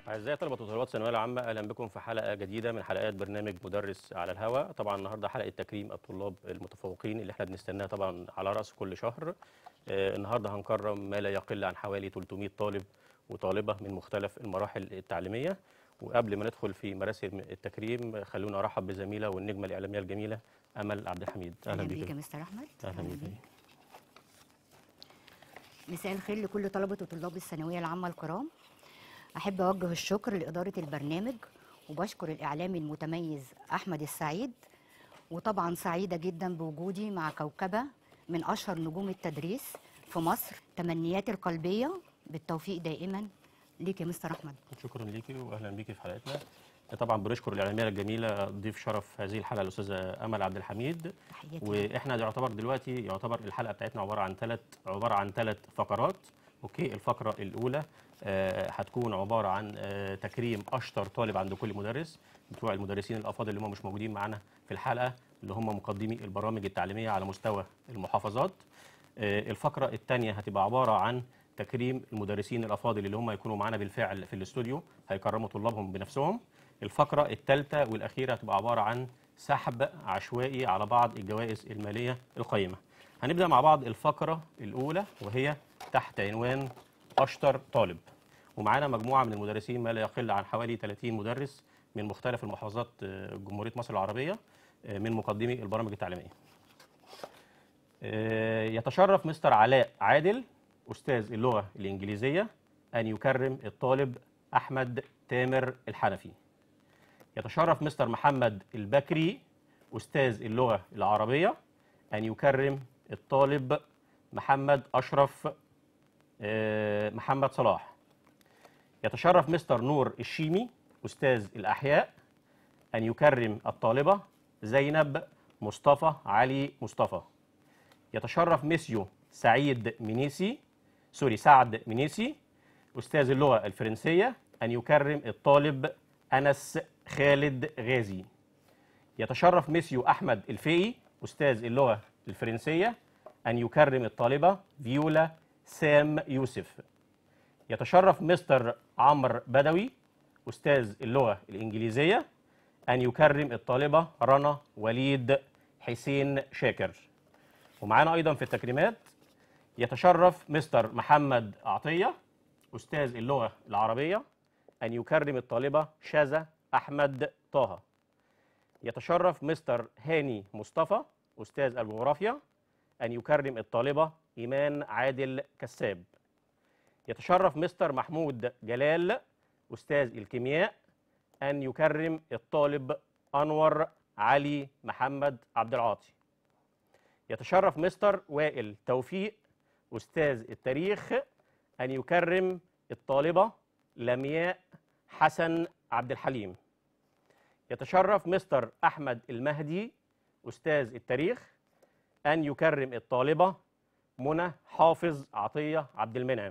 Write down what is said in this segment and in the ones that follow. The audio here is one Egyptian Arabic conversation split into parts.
أعزائي طلبة وطالبات الثانوية العامة أهلا بكم في حلقة جديدة من حلقات برنامج مدرس على الهواء طبعا النهاردة حلقة تكريم الطلاب المتفوقين اللي احنا بنستناها طبعا على رأس كل شهر آه، النهاردة هنكرم ما لا يقل عن حوالي 300 طالب وطالبة من مختلف المراحل التعليمية وقبل ما ندخل في مراسم التكريم خلونا أرحب بزميلة والنجمة الإعلامية الجميلة أمل عبد الحميد اهلا أهلا بيك يا بك مستر احمد أهلا بك مساء الخير لكل طلبه وطلاب الثانويه العامه الكرام احب اوجه الشكر لاداره البرنامج وبشكر الاعلامي المتميز احمد السعيد وطبعا سعيده جدا بوجودي مع كوكبه من اشهر نجوم التدريس في مصر تمنياتي القلبيه بالتوفيق دائما ليك يا مستر احمد شكرا ليكي واهلا بيكي في حلقتنا طبعا بنشكر الاعلاميه الجميله ضيف شرف هذه الحلقه الاستاذه امل عبد الحميد تحياتي واحنا يعتبر دلوقتي يعتبر الحلقه بتاعتنا عباره عن ثلاث عباره عن ثلاث فقرات اوكي الفقره الاولى آه هتكون عباره عن آه تكريم اشطر طالب عند كل مدرس بتوع المدرسين الافاضل اللي هم مش موجودين معانا في الحلقه اللي هم مقدمي البرامج التعليميه على مستوى المحافظات آه الفقره الثانيه هتبقى عباره عن تكريم المدرسين الافاضل اللي هم يكونوا معانا بالفعل في الاستوديو هيكرموا طلابهم بنفسهم الفقره الثالثه والاخيره هتبقى عباره عن سحب عشوائي على بعض الجوائز الماليه القيمه هنبدا مع بعض الفقره الاولى وهي تحت عنوان اشطر طالب ومعانا مجموعه من المدرسين ما لا يقل عن حوالي 30 مدرس من مختلف المحافظات آه، جمهوريه مصر العربيه آه، من مقدمي البرامج التعليميه آه، يتشرف مستر علاء عادل استاذ اللغه الانجليزيه ان يكرم الطالب احمد تامر الحنفي يتشرف مستر محمد البكري استاذ اللغه العربيه ان يكرم الطالب محمد اشرف آه، محمد صلاح يتشرف مستر نور الشيمي استاذ الاحياء ان يكرم الطالبه زينب مصطفى علي مصطفى يتشرف ميسيو سعيد منيسي سوري سعد منيسي استاذ اللغه الفرنسيه ان يكرم الطالب انس خالد غازي يتشرف ميسيو احمد الفقي استاذ اللغه الفرنسيه ان يكرم الطالبه فيولا سام يوسف يتشرف مستر عمرو بدوي استاذ اللغه الانجليزيه ان يكرم الطالبه رنا وليد حسين شاكر ومعانا ايضا في التكريمات يتشرف مستر محمد عطيه استاذ اللغه العربيه ان يكرم الطالبه شاذة احمد طه يتشرف مستر هاني مصطفى استاذ الجغرافيا ان يكرم الطالبه ايمان عادل كساب يتشرف مستر محمود جلال استاذ الكيمياء ان يكرم الطالب انور علي محمد عبد العاطي يتشرف مستر وائل توفيق استاذ التاريخ ان يكرم الطالبه لمياء حسن عبد الحليم يتشرف مستر احمد المهدي استاذ التاريخ ان يكرم الطالبه منى حافظ عطيه عبد المنعم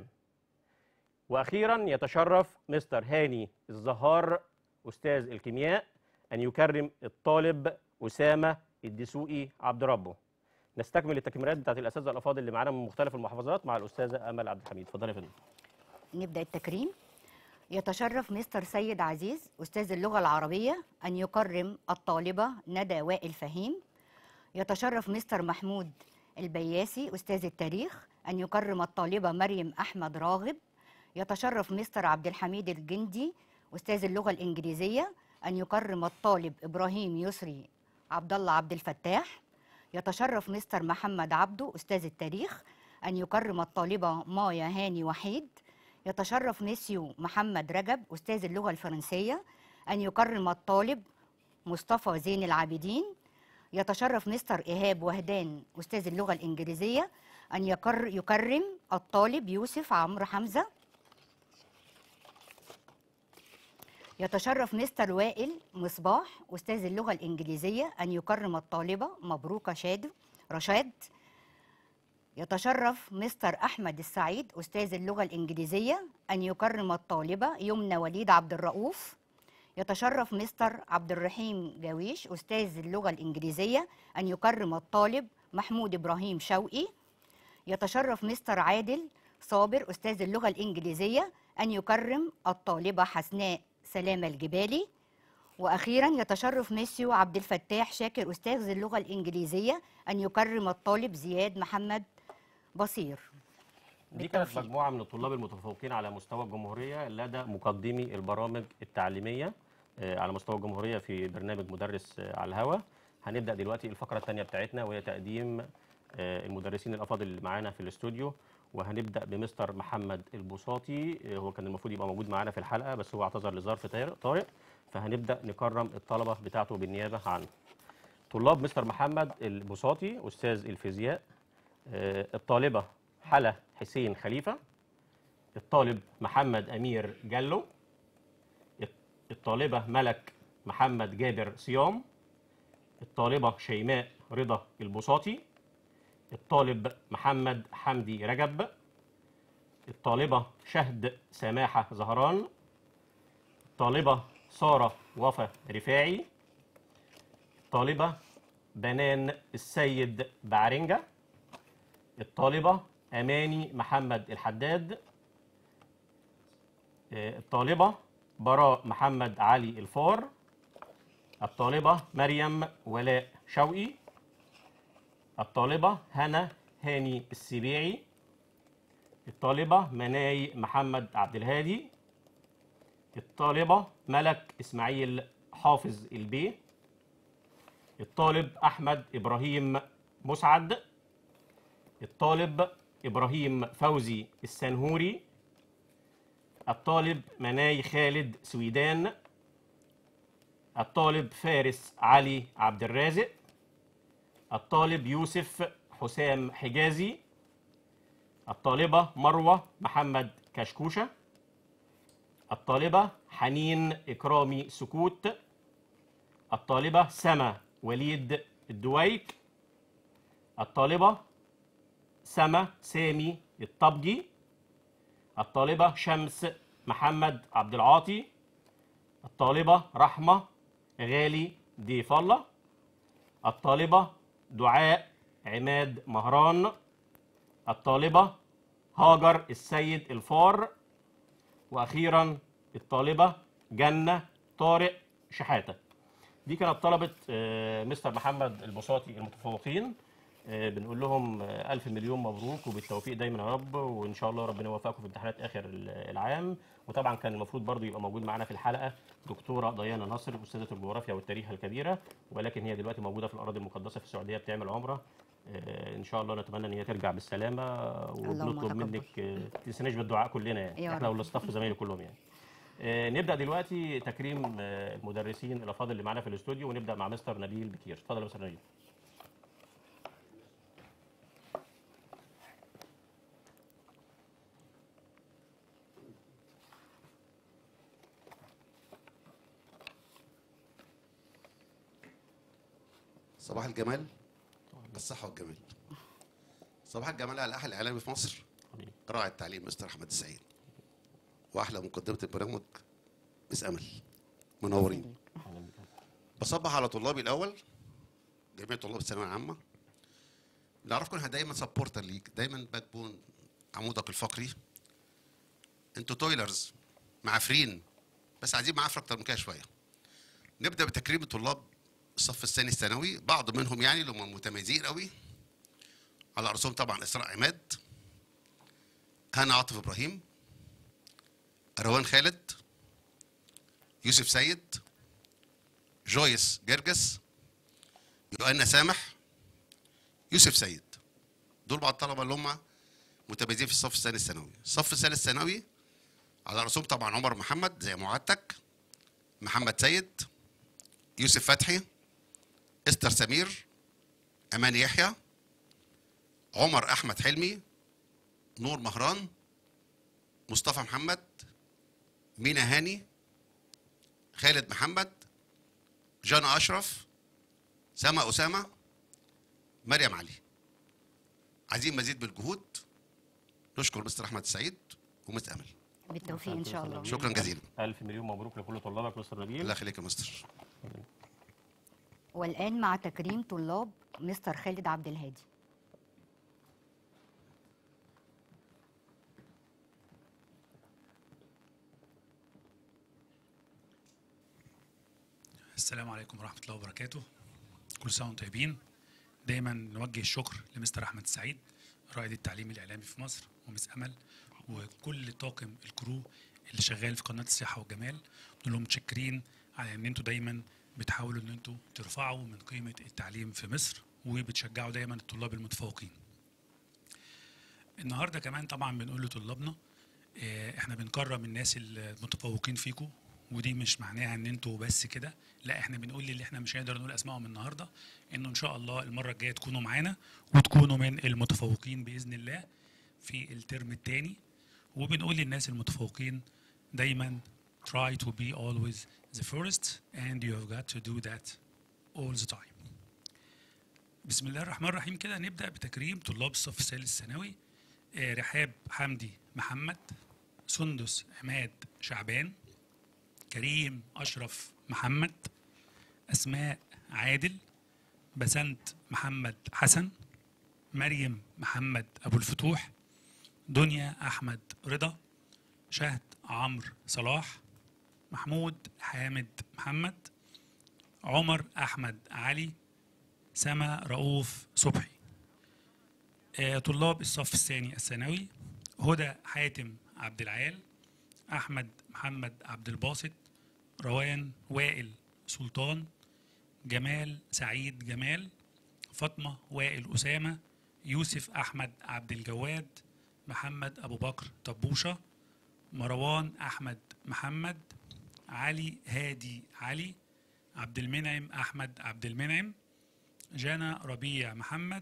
واخيرا يتشرف مستر هاني الزهار استاذ الكيمياء ان يكرم الطالب اسامه الدسوقي عبد ربه نستكمل التكميلات بتاعت الاساتذه الافاضل اللي معانا من مختلف المحافظات مع الاستاذه امل عبد الحميد اتفضلي يا فندم نبدا التكريم يتشرف مستر سيد عزيز استاذ اللغه العربيه ان يكرم الطالبه ندى وائل فهيم يتشرف مستر محمود البياسي استاذ التاريخ ان يكرم الطالبه مريم احمد راغب يتشرف مستر عبد الحميد الجندي استاذ اللغه الانجليزيه ان يكرم الطالب ابراهيم يسري عبد الله عبد الفتاح يتشرف مستر محمد عبده استاذ التاريخ ان يكرم الطالبه مايا هاني وحيد يتشرف ميسيو محمد رجب استاذ اللغه الفرنسيه ان يكرم الطالب مصطفى زين العابدين يتشرف مستر ايهاب وهدان استاذ اللغه الانجليزيه ان يكر يكرم الطالب يوسف عمرو حمزه يتشرف مستر وائل مصباح استاذ اللغه الانجليزيه ان يكرم الطالبه مبروكه شاد رشاد يتشرف مستر احمد السعيد استاذ اللغه الانجليزيه ان يكرم الطالبه يمنى وليد عبد الرؤوف يتشرف مستر عبد الرحيم جاويش استاذ اللغه الانجليزيه ان يكرم الطالب محمود ابراهيم شوقي يتشرف مستر عادل صابر أستاذ اللغة الإنجليزية أن يكرم الطالبة حسناء سلامة الجبالي وأخيرا يتشرف ميسيو عبد الفتاح شاكر أستاذ اللغة الإنجليزية أن يكرم الطالب زياد محمد بصير دي كانت بالتوفيق. مجموعة من الطلاب المتفوقين على مستوى الجمهورية لدى مقدمي البرامج التعليمية آه، على مستوى الجمهورية في برنامج مدرس آه، على الهواء هنبدأ دلوقتي الفقرة الثانية بتاعتنا وهي تقديم آه، المدرسين الأفاضل اللي معانا في الاستوديو وهنبدأ بمستر محمد البساطي آه، هو كان المفروض يبقى موجود معانا في الحلقة بس هو اعتذر لظرف طارئ- طارئ فهنبدأ نكرم الطلبة بتاعته بالنيابة عنه طلاب مستر محمد البساطي أستاذ الفيزياء آه، الطالبة حلا حسين خليفة الطالب محمد أمير جلو الطالبة ملك محمد جابر صيام الطالبة شيماء رضا البساطي الطالب محمد حمدي رجب الطالبة شهد سماحة زهران الطالبة سارة وفا رفاعي الطالبة بنان السيد بعرنجة الطالبة أماني محمد الحداد آه، الطالبة براء محمد علي الفار الطالبة مريم ولاء شوقي الطالبة هنا هاني السبيعي الطالبة مناي محمد عبد الهادي الطالبة ملك إسماعيل حافظ البي الطالب أحمد إبراهيم مسعد الطالب إبراهيم فوزي السنهوري الطالب مناي خالد سويدان الطالب فارس علي عبد الرازق الطالب يوسف حسام حجازي الطالبة مروة محمد كشكوشة الطالبة حنين إكرامي سكوت الطالبة سما وليد الدويك الطالبة سما سامي الطبجي الطالبة شمس محمد عبد العاطي الطالبة رحمة غالي ضيف الله الطالبة دعاء عماد مهران الطالبة هاجر السيد الفار وأخيرا الطالبة جنة طارق شحاتة دي كانت طلبة آه، مستر محمد البساطي المتفوقين آه، بنقول لهم آه، ألف مليون مبروك وبالتوفيق دايما يا رب وإن شاء الله ربنا يوفقكم في امتحانات آخر ال- العام وطبعا كان المفروض برضو يبقى موجود معانا في الحلقة دكتورة ديانا نصر أستاذة الجغرافيا والتاريخ الكبيرة ولكن هي دلوقتي موجودة في الأراضي المقدسة في السعودية بتعمل عمرة آه، إن شاء الله نتمنى إن هي ترجع بالسلامة وبنطلب تقبل. منك آه، ما تنسناش بالدعاء كلنا يعني يا احنا رب. والاستاف زمايلي كلهم يعني آه، نبدا دلوقتي تكريم آه، المدرسين الافاضل اللي معانا في الاستوديو ونبدا مع مستر نبيل بكير اتفضل يا مستر نبيل صباح الجمال الصحة والجمال صباح الجمال على أحلى إعلامي في مصر حبيبي. راعي التعليم مستر أحمد السعيد وأحلى مقدمة البرنامج مس أمل منورين أهلاً بك. بصبح على طلابي الأول جميع طلاب الثانوية العامة اللي أعرفكم إحنا دايما سبورتر ليك دايما باك بون عمودك الفقري انتوا تويلرز معافرين بس عايزين معافرة أكتر من كده شوية نبدأ بتكريم الطلاب الصف الثاني الثانوي بعض منهم يعني اللي هم متميزين قوي على رأسهم طبعا إسراء عماد هنا عاطف إبراهيم روان خالد يوسف سيد جويس جرجس يوأنا سامح يوسف سيد دول بعض الطلبة اللي هم متميزين في الصف الثاني الثانوي الصف الثالث الثانوي على رأسهم طبعا عمر محمد زي معادتك محمد سيد يوسف فتحي استر سمير امان يحيى عمر احمد حلمي نور مهران مصطفى محمد مينا هاني خالد محمد جانا اشرف سما اسامه مريم علي عايزين مزيد من الجهود نشكر مستر احمد السعيد ومس امل بالتوفيق ان شاء الله شكرا جزيلا الف مليون مبروك لكل طلابك مستر نبيل الله يخليك يا مستر والان مع تكريم طلاب مستر خالد عبد الهادي السلام عليكم ورحمة الله وبركاته كل سنة وانتم طيبين دايما نوجه الشكر لمستر أحمد السعيد رائد التعليم الإعلامي في مصر ومس أمل وكل طاقم الكرو اللي شغال في قناة الصحة والجمال نقول لهم متشكرين على ان انتوا دايما بتحاولوا ان انتوا ترفعوا من قيمة التعليم في مصر وبتشجعوا دايما الطلاب المتفوقين النهارده كمان طبعا بنقول لطلابنا آه، احنا بنكرم الناس المتفوقين فيكم ودي مش معناها ان انتوا بس كده لا احنا بنقول اللي احنا مش هنقدر نقول اسمائهم النهارده انه ان شاء الله المره الجايه تكونوا معانا وتكونوا من المتفوقين باذن الله في الترم الثاني وبنقول للناس المتفوقين دايما try to be always the first and you have got to do that all the time بسم الله الرحمن الرحيم كده نبدأ بتكريم طلاب الصف الثالث ثانوي آه، رحاب حمدي محمد سندس عماد شعبان كريم أشرف محمد أسماء عادل بسنت محمد حسن مريم محمد أبو الفتوح دنيا أحمد رضا شهد عمرو صلاح محمود حامد محمد عمر أحمد علي سما رؤوف صبحي آه، طلاب الصف الثاني الثانوي هدى حاتم عبد العال احمد محمد عبد الباسط روان وائل سلطان جمال سعيد جمال فاطمه وائل اسامه يوسف احمد عبد الجواد محمد ابو بكر طبوشه مروان احمد محمد علي هادي علي عبد المنعم احمد عبد المنعم جنى ربيع محمد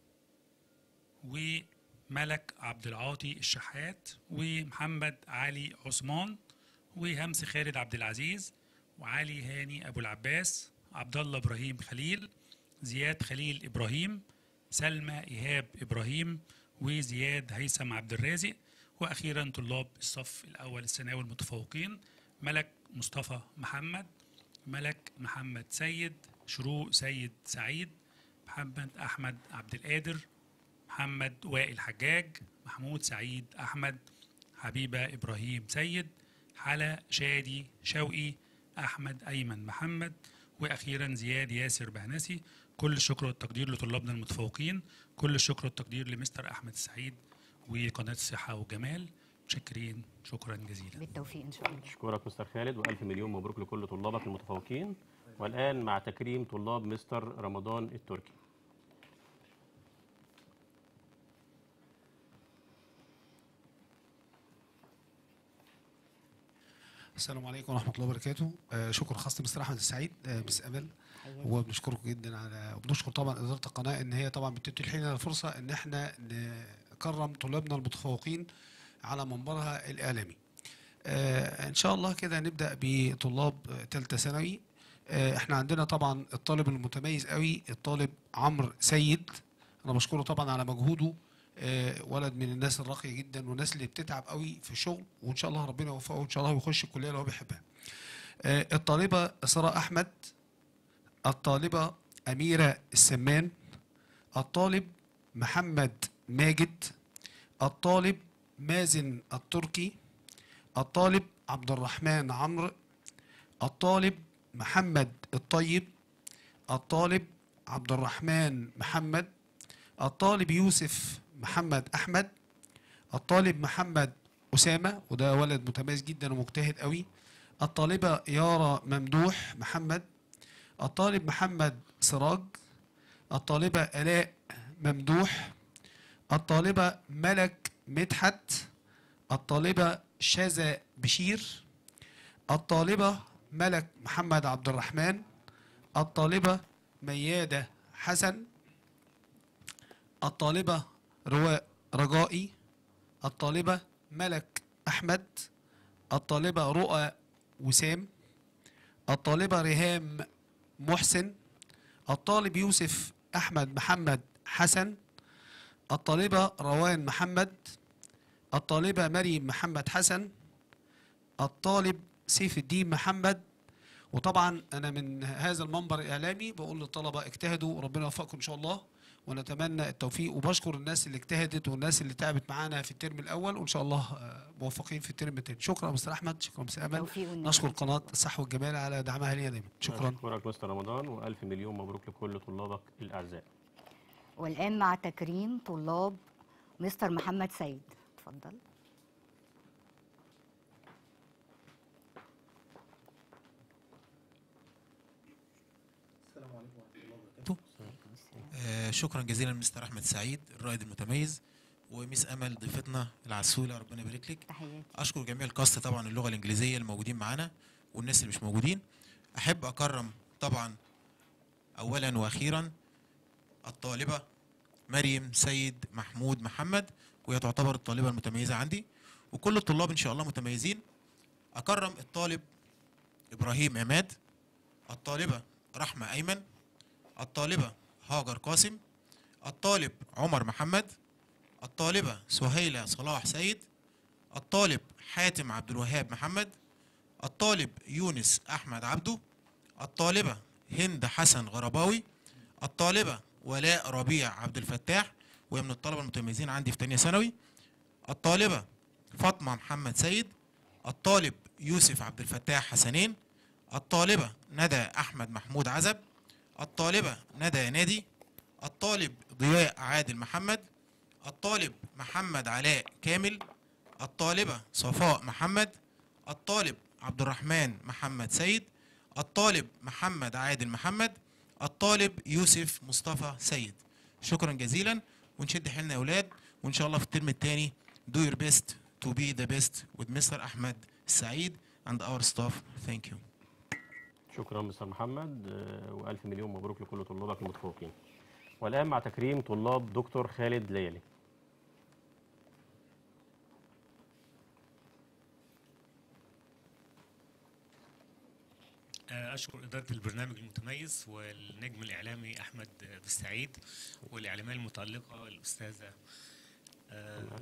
وملك عبد العاطي الشحات ومحمد علي عثمان وهمس خالد عبد العزيز وعلي هاني ابو العباس عبد الله ابراهيم خليل زياد خليل ابراهيم سلمى ايهاب ابراهيم وزياد هيثم عبد الرازق واخيرا طلاب الصف الاول الثانوي المتفوقين ملك مصطفى محمد ملك محمد سيد شروق سيد سعيد محمد احمد عبد القادر محمد وائل حجاج محمود سعيد احمد حبيبه ابراهيم سيد حلا شادي شوقي احمد ايمن محمد واخيرا زياد ياسر بهنسي كل الشكر والتقدير لطلابنا المتفوقين كل الشكر والتقدير لمستر احمد السعيد وقناه الصحه والجمال متشكرين شكرا جزيلا بالتوفيق ان شاء الله أشكرك مستر خالد وألف مليون مبروك لكل طلابك المتفوقين والآن مع تكريم طلاب مستر رمضان التركي السلام عليكم ورحمة الله وبركاته آه شكر خاص لمستر أحمد السعيد آه مس أمل وبنشكركم جدا على وبنشكر طبعا إدارة القناة إن هي طبعا بتتيح لنا الفرصة إن إحنا نكرم طلابنا المتفوقين على منبرها الإعلامي. آه إن شاء الله كده نبدأ بطلاب ثالثة ثانوي آه إحنا عندنا طبعا الطالب المتميز قوي الطالب عمرو سيد أنا بشكره طبعا على مجهوده آه، ولد من الناس الراقيه جدا والناس اللي بتتعب قوي في الشغل وان شاء الله ربنا يوفقه وان شاء الله ويخش الكليه اللي هو بيحبها. آه، الطالبه ساره احمد الطالبه اميره السمان الطالب محمد ماجد الطالب مازن التركي الطالب عبد الرحمن عمرو الطالب محمد الطيب الطالب عبد الرحمن محمد الطالب يوسف محمد احمد الطالب محمد اسامه وده ولد متميز جدا ومجتهد قوي الطالبه يارا ممدوح محمد الطالب محمد سراج الطالبه الاء ممدوح الطالبه ملك مدحت الطالبه شذا بشير الطالبه ملك محمد عبد الرحمن الطالبه مياده حسن الطالبة رواء رجائي الطالبة ملك أحمد الطالبة رؤى وسام الطالبة ريهام محسن الطالب يوسف أحمد محمد حسن الطالبة روان محمد الطالبة مريم محمد حسن الطالب سيف الدين محمد وطبعا أنا من هذا المنبر الإعلامي بقول للطلبة اجتهدوا وربنا يوفقكم إن شاء الله ونتمنى التوفيق وبشكر الناس اللي اجتهدت والناس اللي تعبت معانا في الترم الاول وان شاء الله آه، موفقين في الترم الثاني شكرا مستر احمد شكرا مستر امل توفيق والنجاح نشكر إن شاء قناه الصح والجمال على دعمها لينا دايما شكرا أشكرك مستر رمضان وألف مليون مبروك لكل طلابك الأعزاء والآن مع تكريم طلاب مستر محمد سيد اتفضل آه، شكرا جزيلا مستر احمد سعيد الرائد المتميز وميس امل ضيفتنا العسوله ربنا يبارك لك تحياتي اشكر جميع الكاست طبعا اللغه الانجليزيه الموجودين معانا والناس اللي مش موجودين احب اكرم طبعا اولا واخيرا الطالبه مريم سيد محمود محمد وهي تعتبر الطالبه المتميزه عندي وكل الطلاب ان شاء الله متميزين اكرم الطالب ابراهيم عماد الطالبه رحمه ايمن الطالبه هاجر قاسم الطالب عمر محمد الطالبه سهيله صلاح سيد الطالب حاتم عبد الوهاب محمد الطالب يونس احمد عبده الطالبه هند حسن غرباوي الطالبه ولاء ربيع عبد الفتاح وهي من الطلبه المتميزين عندي في تانية ثانوي الطالبه فاطمه محمد سيد الطالب يوسف عبد الفتاح حسنين الطالبه ندى احمد محمود عزب الطالبه ندى نادي الطالب ضياء عادل محمد الطالب محمد علاء كامل الطالبة صفاء محمد الطالب عبد الرحمن محمد سيد الطالب محمد عادل محمد الطالب يوسف مصطفى سيد شكرا جزيلا ونشد حيلنا يا اولاد وان شاء الله في الترم الثاني do your best to be the best with Mr. احمد السعيد and our staff thank you شكرا مستر محمد آه، وألف مليون مبروك لكل طلابك المتفوقين والآن مع تكريم طلاب دكتور خالد ليالي أشكر إدارة البرنامج المتميز والنجم الإعلامي أحمد بالسعيد والإعلامية المتألقة الأستاذة آه،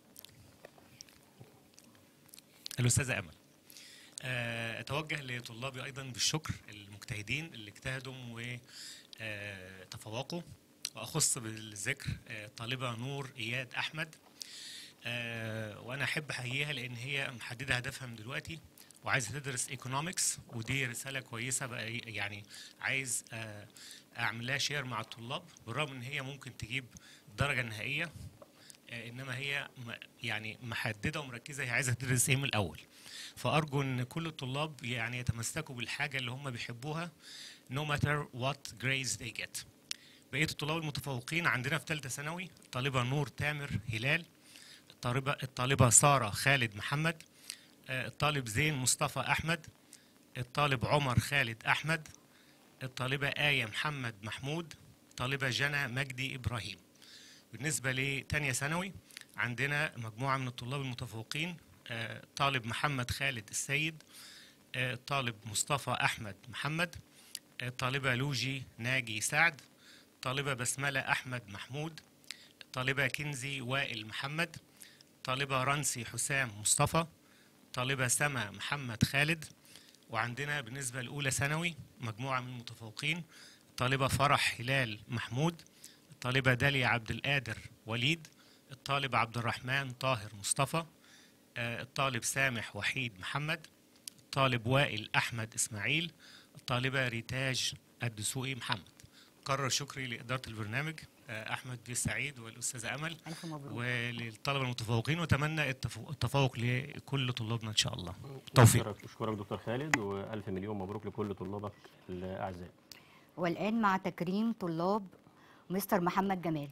الأستاذة أمل آه، أتوجه لطلابي أيضا بالشكر المجتهدين اللي اجتهدوا وتفوقوا وأخص بالذكر آه، طالبة نور إياد أحمد آه، وأنا أحب أحييها لأن هي محددة هدفها من دلوقتي وعايزه تدرس ايكونومكس ودي رساله كويسه بقى يعني عايز آه، اعمل لها شير مع الطلاب بالرغم ان هي ممكن تجيب الدرجه النهائيه آه، انما هي م- يعني محدده ومركزه هي عايزه تدرس ايه من الاول فارجو ان كل الطلاب يعني يتمسكوا بالحاجه اللي هم بيحبوها no matter what grades they get بقيه الطلاب المتفوقين عندنا في ثالثه ثانوي الطالبه نور تامر هلال الطالبه الطالبه ساره خالد محمد آه، الطالب زين مصطفى أحمد الطالب عمر خالد أحمد الطالبة آية محمد محمود الطالبة جنى مجدي إبراهيم بالنسبة لتانية ثانوي عندنا مجموعة من الطلاب المتفوقين آه، طالب محمد خالد السيد آه، الطالب مصطفى أحمد محمد الطالبة لوجي ناجي سعد الطالبة بسملة أحمد محمود الطالبة كنزي وائل محمد الطالبة رنسي حسام مصطفى طالبة سما محمد خالد وعندنا بالنسبة لأولى ثانوي مجموعة من المتفوقين الطالبة فرح هلال محمود الطالبة داليا عبد القادر وليد الطالب عبد الرحمن طاهر مصطفى آه، الطالب سامح وحيد محمد الطالب وائل أحمد إسماعيل الطالبة ريتاج الدسوقي محمد كرر شكري لإدارة البرنامج آه، أحمد بيه سعيد والأستاذة أمل ألف مبروك وللطلبه المتفوقين واتمنى التفو- التفوق لكل طلابنا ان شاء الله توفيق أشكرك أشكرك دكتور خالد وألف مليون مبروك لكل طلابك الأعزاء والآن مع تكريم طلاب مستر محمد جمال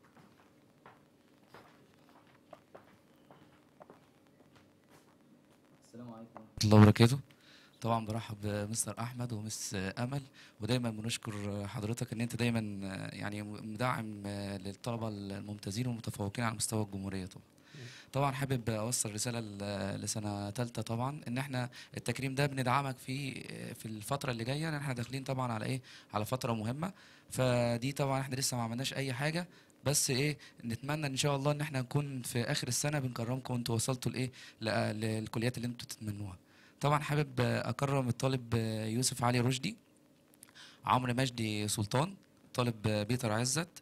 السلام عليكم ورحمة الله وبركاته طبعا برحب بمستر احمد ومس امل ودايما بنشكر حضرتك ان انت دايما يعني مدعم للطلبه الممتازين والمتفوقين على مستوى الجمهوريه طبعا طبعا حابب اوصل رساله ل- لسنه ثالثه طبعا ان احنا التكريم ده بندعمك فيه في الفتره اللي جايه لان احنا داخلين طبعا على ايه على فتره مهمه فدي طبعا احنا لسه ما عملناش اي حاجه بس ايه نتمنى ان شاء الله ان احنا نكون في اخر السنه بنكرمكم وانتوا وصلتوا لايه ل- للكليات اللي انتوا تتمنوها طبعا حابب اكرم الطالب يوسف علي رشدي عمرو مجدي سلطان طالب بيتر عزت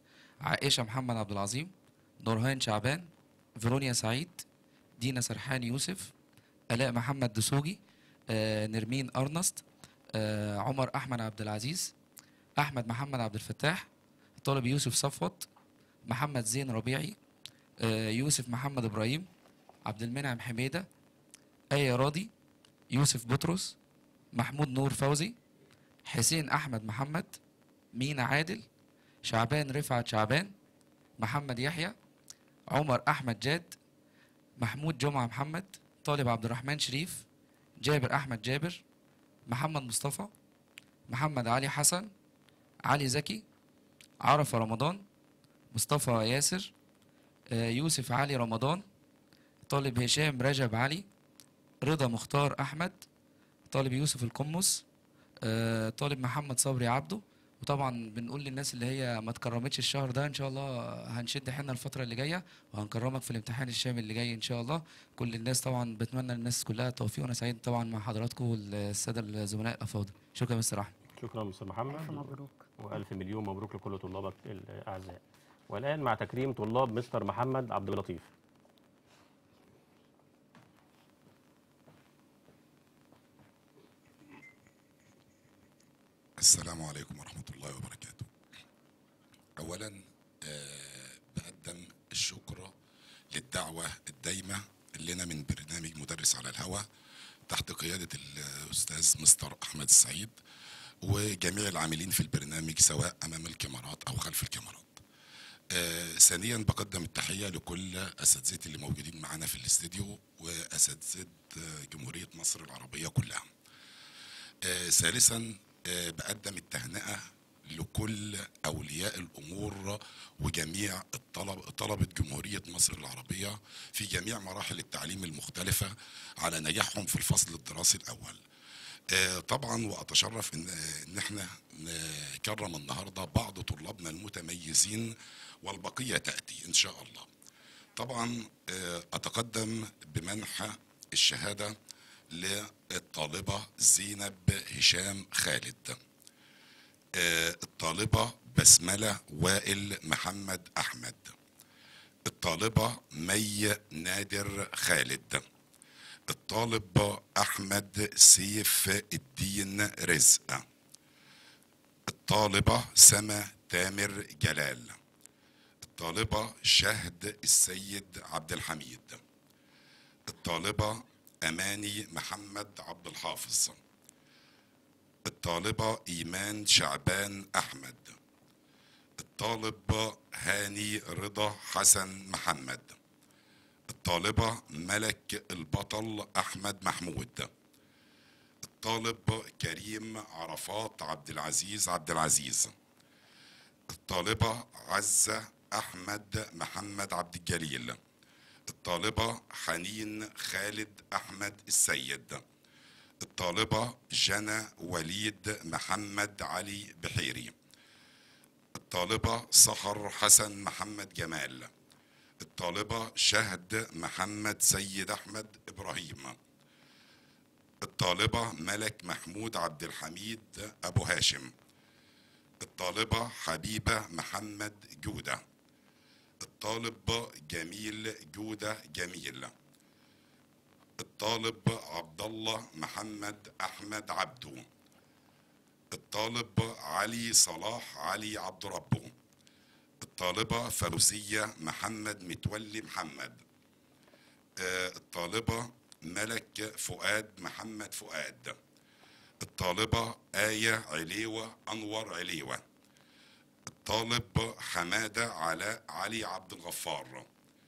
عائشة محمد عبد العظيم نورهان شعبان فيرونيا سعيد دينا سرحان يوسف آلاء محمد دسوقي آه، نرمين أرنست آه، عمر أحمد عبد العزيز أحمد محمد عبد الفتاح طالب يوسف صفوت محمد زين ربيعي آه، يوسف محمد إبراهيم عبد المنعم حميدة آية راضي يوسف بطرس محمود نور فوزي حسين أحمد محمد مينا عادل شعبان رفعت شعبان محمد يحيى عمر أحمد جاد محمود جمعة محمد طالب عبد الرحمن شريف جابر أحمد جابر محمد مصطفى محمد علي حسن علي زكي عرفة رمضان مصطفى ياسر آه، يوسف علي رمضان طالب هشام رجب علي رضا مختار أحمد طالب يوسف القمص آه، طالب محمد صبري عبده وطبعا بنقول للناس اللي هي ما اتكرمتش الشهر ده ان شاء الله هنشد حيلنا الفتره اللي جايه وهنكرمك في الامتحان الشامل اللي جاي ان شاء الله كل الناس طبعا بتمنى للناس كلها التوفيق وانا سعيد طبعا مع حضراتكم والساده الزملاء الافاضل شكرا مستر احمد شكرا مستر محمد ألف مبروك والف مليون مبروك لكل طلابك الاعزاء والان مع تكريم طلاب مستر محمد عبد اللطيف السلام عليكم ورحمة الله وبركاته. أولا آه، بقدم الشكر للدعوة الدايمة لنا من برنامج مدرس على الهواء تحت قيادة الأستاذ مستر أحمد السعيد وجميع العاملين في البرنامج سواء أمام الكاميرات أو خلف الكاميرات. آه، ثانيا بقدم التحية لكل أساتذتي اللي موجودين معانا في الاستديو وأساتذة آه، جمهورية مصر العربية كلها. آه، ثالثا آه، بقدم التهنئة لكل أولياء الأمور وجميع الطلب طلبة جمهورية مصر العربية في جميع مراحل التعليم المختلفة على نجاحهم في الفصل الدراسي الأول آه، طبعا وأتشرف إن, إن احنا نكرم النهاردة بعض طلابنا المتميزين والبقية تأتي إن شاء الله طبعا آه، أتقدم بمنح الشهادة للطالبة زينب هشام خالد آه، الطالبة بسملة وائل محمد أحمد الطالبة مي نادر خالد الطالب أحمد سيف الدين رزق الطالبة سما تامر جلال الطالبة شهد السيد عبد الحميد الطالبة أماني محمد عبد الحافظ الطالبة إيمان شعبان أحمد الطالب هاني رضا حسن محمد الطالبة ملك البطل أحمد محمود الطالب كريم عرفات عبد العزيز عبد العزيز الطالبة عزة أحمد محمد عبد الجليل الطالبة حنين خالد أحمد السيد الطالبة جنى وليد محمد علي بحيري الطالبة سحر حسن محمد جمال الطالبة شهد محمد سيد أحمد إبراهيم الطالبة ملك محمود عبد الحميد أبو هاشم الطالبة حبيبة محمد جودة الطالب جميل جودة جميل الطالب عبد الله محمد أحمد عبدو الطالب علي صلاح علي عبد ربه الطالبة فوزية محمد متولي محمد آه، الطالبة ملك فؤاد محمد فؤاد الطالبة آية عليوة أنور عليوة الطالب حمادة علاء علي عبد الغفار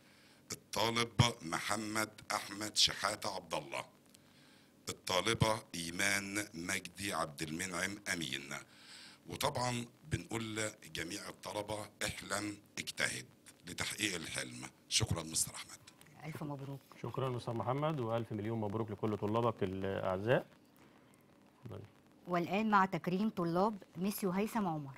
الطالب محمد أحمد شحاتة عبد الله الطالبة إيمان مجدي عبد المنعم أمين وطبعا بنقول لجميع الطلبة احلم اجتهد لتحقيق الحلم شكرا مستر أحمد ألف مبروك شكرا مستر محمد والف مليون مبروك لكل طلابك الاعزاء اتفضلي. والآن مع تكريم طلاب ميسيو هيثم عمر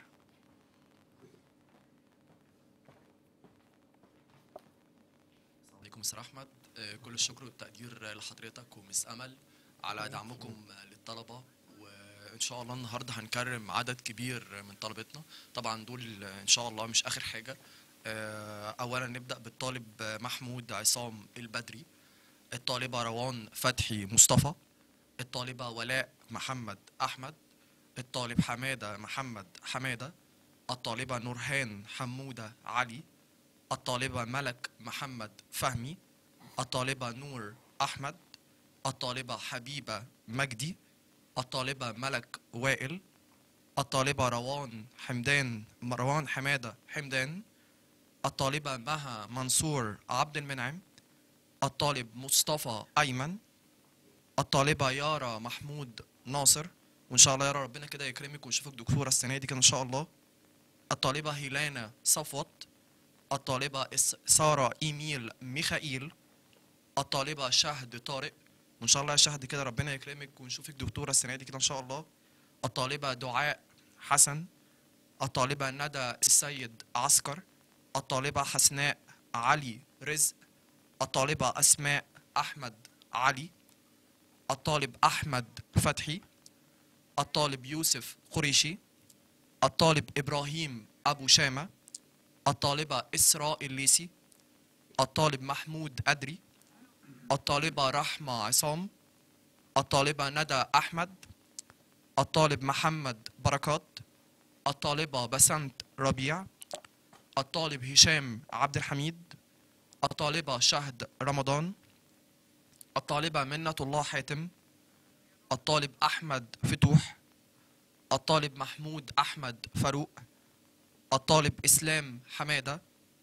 السلام عليكم مستر احمد آه، كل الشكر والتقدير لحضرتك ومس امل على دعمكم للطلبه ان شاء الله النهارده هنكرم عدد كبير من طلبتنا طبعا دول ان شاء الله مش اخر حاجه آه، اولا نبدا بالطالب محمود عصام البدري الطالبه روان فتحي مصطفى الطالبه ولاء محمد احمد الطالب حماده محمد حماده الطالبه نورهان حموده علي الطالبه ملك محمد فهمي الطالبه نور احمد الطالبه حبيبه مجدي الطالبة ملك وائل الطالبة روان حمدان مروان حمادة حمدان الطالبة مها منصور عبد المنعم الطالب مصطفى أيمن الطالبة يارا محمود ناصر وإن شاء الله يارا ربنا كده يكرمك ونشوفك دكتورة السنة دي كده إن شاء الله الطالبة هيلانا صفوت الطالبة إس- سارة إيميل ميخائيل الطالبة شهد طارق وان شاء الله يا شهد كده ربنا يكرمك ونشوفك دكتوره السنه دي كده ان شاء الله الطالبه دعاء حسن الطالبه ندى السيد عسكر الطالبه حسناء علي رزق الطالبه اسماء احمد علي الطالب احمد فتحي الطالب يوسف قريشي الطالب ابراهيم ابو شامه الطالبه اسراء الليسي الطالب محمود ادري الطالبة رحمة عصام الطالبة ندى أحمد الطالب محمد بركات الطالبة بسنت ربيع الطالب هشام عبد الحميد الطالبة شهد رمضان الطالبة منة الله حاتم الطالب أحمد فتوح الطالب محمود أحمد فاروق الطالب إسلام حمادة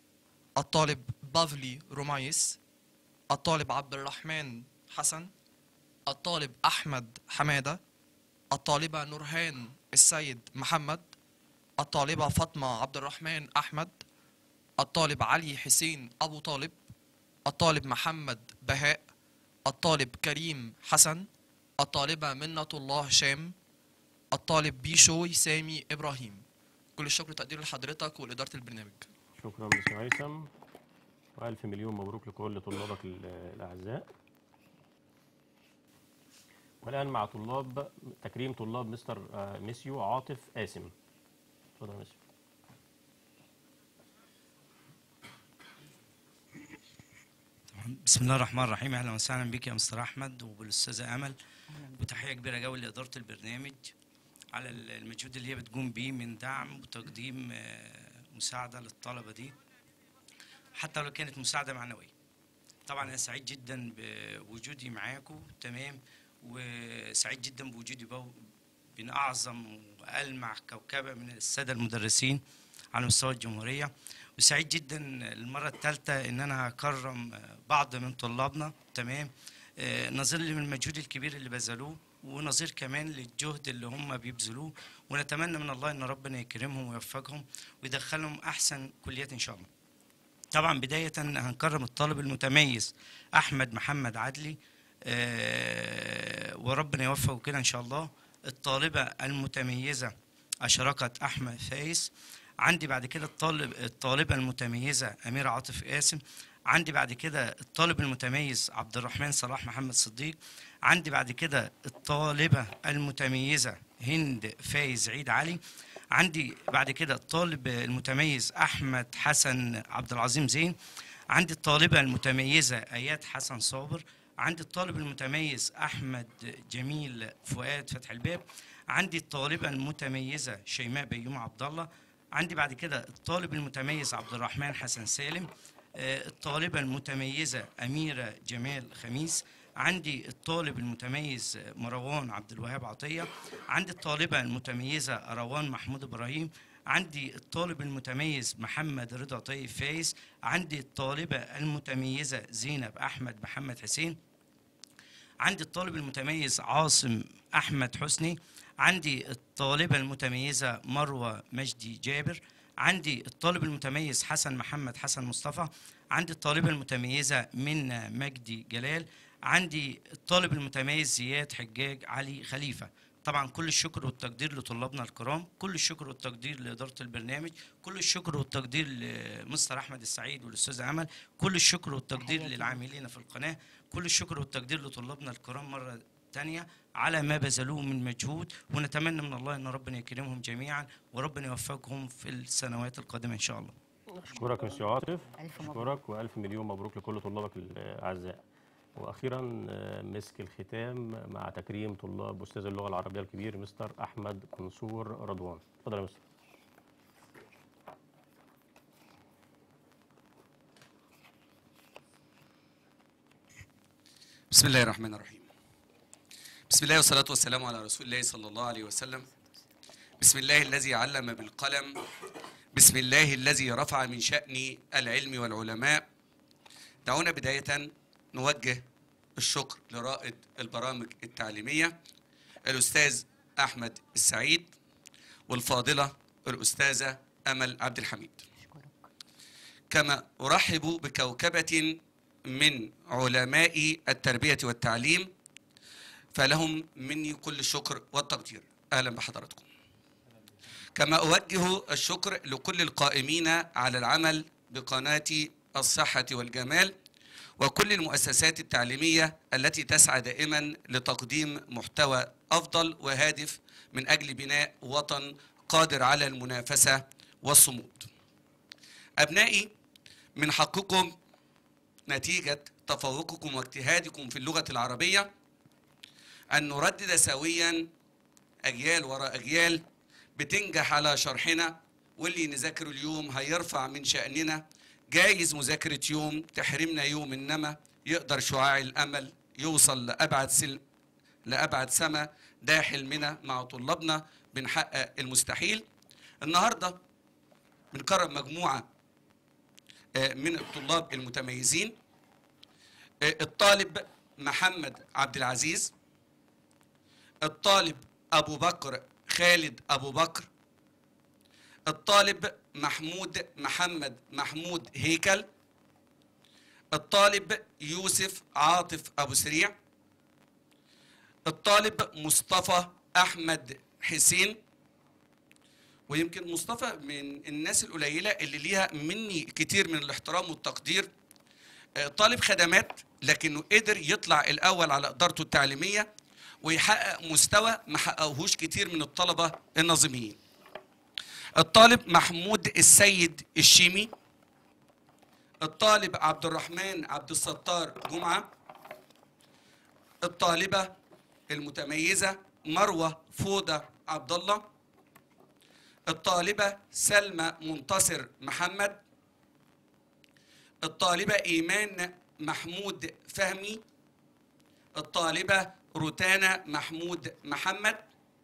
الطالب بافلي رومايس الطالب عبد الرحمن حسن الطالب أحمد حمادة الطالبة نورهان السيد محمد الطالبة فاطمة عبد الرحمن أحمد الطالب علي حسين أبو طالب الطالب محمد بهاء الطالب كريم حسن الطالبة منة الله هشام الطالب بيشوي سامي إبراهيم كل الشكر والتقدير لحضرتك ولإدارة البرنامج شكرا مستر هيثم والف مليون مبروك لكل طلابك ال- الاعزاء والان مع طلاب تكريم طلاب مستر آه، ميسيو عاطف قاسم اتفضل يا ميسيو بسم الله الرحمن الرحيم اهلا وسهلا بك يا مستر احمد وبالاستاذه امل وتحيه كبيره قوي لاداره البرنامج على المجهود اللي هي بتقوم بيه من دعم وتقديم آه، مساعده للطلبه دي حتى لو كانت مساعده معنويه طبعا انا سعيد جدا بوجودي معاكم تمام وسعيد جدا بوجودي بو- بين اعظم والمع كوكبه من الساده المدرسين على مستوى الجمهوريه وسعيد جدا المره الثالثه ان انا هكرم بعض من طلابنا تمام آه، نظير من المجهود الكبير اللي بذلوه ونظير كمان للجهد اللي هم بيبذلوه ونتمنى من الله ان ربنا يكرمهم ويوفقهم ويدخلهم احسن كليات ان شاء الله طبعا بداية هنكرم الطالب المتميز أحمد محمد عدلي آه، وربنا يوفقه كده إن شاء الله الطالبة المتميزة أشرقة أحمد فايز عندي بعد كده الطالب الطالبة المتميزة أميرة عاطف قاسم عندي بعد كده الطالب المتميز عبد الرحمن صلاح محمد صديق عندي بعد كده الطالبة المتميزة هند فايز عيد علي عندي بعد كده الطالب المتميز احمد حسن عبد العظيم زين عندي الطالبه المتميزه ايات حسن صابر عندي الطالب المتميز احمد جميل فؤاد فتح الباب عندي الطالبه المتميزه شيماء بيوم عبد الله عندي بعد كده الطالب المتميز عبد الرحمن حسن سالم آه، الطالبه المتميزه اميره جمال خميس عندي الطالب المتميز مروان عبد الوهاب عطيه عندي الطالبه المتميزه روان محمود ابراهيم عندي الطالب المتميز محمد رضا طيب فايز عندي الطالبه المتميزه زينب احمد محمد حسين عندي الطالب المتميز عاصم احمد حسني عندي الطالبه المتميزه مروه مجدي جابر عندي الطالب المتميز حسن محمد حسن مصطفى عندي الطالبه المتميزه منى مجدي جلال عندي الطالب المتميز زياد حجاج علي خليفه طبعا كل الشكر والتقدير لطلابنا الكرام كل الشكر والتقدير لاداره البرنامج كل الشكر والتقدير لمستر احمد السعيد والاستاذ امل كل الشكر والتقدير للعاملين في القناه كل الشكر والتقدير لطلابنا الكرام مره الثانيه على ما بذلوه من مجهود ونتمنى من الله ان ربنا يكرمهم جميعا وربنا يوفقهم في السنوات القادمه ان شاء الله اشكرك يا استاذ عاطف ألف مبروك. اشكرك والف مليون مبروك لكل طلابك الاعزاء واخيرا آه، مسك الختام مع تكريم طلاب استاذ اللغه العربيه الكبير مستر احمد منصور رضوان اتفضل يا مستر بسم الله الرحمن الرحيم بسم الله والصلاة والسلام على رسول الله صلى الله عليه وسلم بسم الله الذي علم بالقلم بسم الله الذي رفع من شأن العلم والعلماء دعونا بداية نوجه الشكر لرائد البرامج التعليمية الأستاذ أحمد السعيد والفاضلة الأستاذة أمل عبد الحميد كما أرحب بكوكبة من علماء التربية والتعليم فلهم مني كل الشكر والتقدير أهلا بحضراتكم كما أوجه الشكر لكل القائمين على العمل بقناة الصحة والجمال وكل المؤسسات التعليمية التي تسعى دائما لتقديم محتوى أفضل وهادف من أجل بناء وطن قادر على المنافسة والصمود أبنائي من حقكم نتيجة تفوقكم واجتهادكم في اللغة العربية أن نردد سويا أجيال وراء أجيال بتنجح على شرحنا واللي نذاكره اليوم هيرفع من شأننا جايز مذاكرة يوم تحرمنا يوم إنما يقدر شعاع الأمل يوصل لأبعد سل لأبعد سما ده حلمنا مع طلابنا بنحقق المستحيل النهارده بنكرم مجموعة آه، من الطلاب المتميزين آه، الطالب محمد عبد العزيز الطالب أبو بكر خالد أبو بكر الطالب محمود محمد محمود هيكل الطالب يوسف عاطف أبو سريع الطالب مصطفى أحمد حسين ويمكن مصطفى من الناس القليلة اللي ليها مني كتير من الاحترام والتقدير آه، طالب خدمات لكنه قدر يطلع الأول على إدارته التعليمية ويحقق مستوى ما حققهوش كتير من الطلبة الناظمين الطالب محمود السيد الشيمي الطالب عبد الرحمن عبد الستار جمعة الطالبة المتميزة مروة فودة عبد الله الطالبة سلمى منتصر محمد الطالبة إيمان محمود فهمي الطالبة روتانا محمود محمد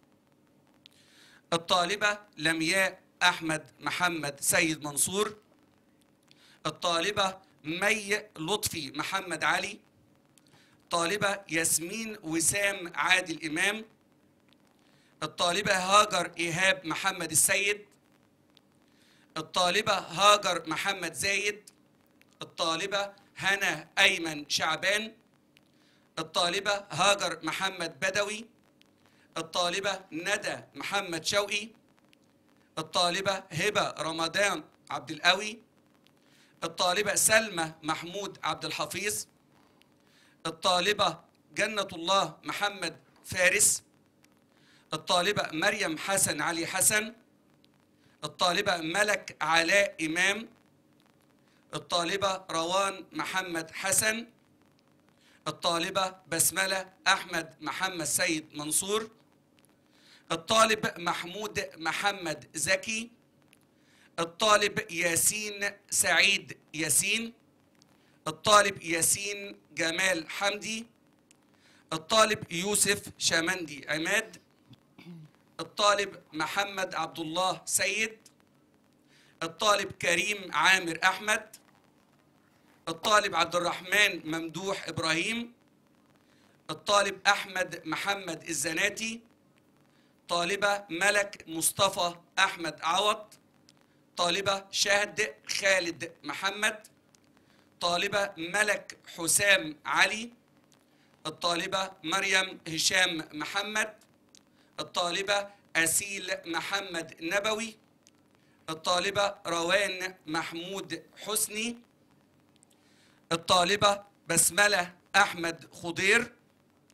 الطالبة لمياء أحمد محمد سيد منصور الطالبة مي لطفي محمد علي طالبة ياسمين وسام عادل إمام الطالبة هاجر إيهاب محمد السيد الطالبة هاجر محمد زايد الطالبة هنا أيمن شعبان الطالبة هاجر محمد بدوي الطالبة ندى محمد شوقي الطالبة هبة رمضان عبد القوي الطالبة سلمى محمود عبد الحفيظ الطالبة جنة الله محمد فارس الطالبة مريم حسن علي حسن الطالبة ملك علاء إمام الطالبة روان محمد حسن الطالبة بسملة أحمد محمد سيد منصور الطالب محمود محمد زكي الطالب ياسين سعيد ياسين الطالب ياسين جمال حمدي الطالب يوسف شمندي عماد الطالب محمد عبد الله سيد الطالب كريم عامر احمد الطالب عبد الرحمن ممدوح ابراهيم الطالب احمد محمد الزناتي طالبه ملك مصطفى احمد عوض طالبه شهد خالد محمد طالبه ملك حسام علي الطالبه مريم هشام محمد الطالبه اسيل محمد نبوي الطالبه روان محمود حسني الطالبه بسمله احمد خضير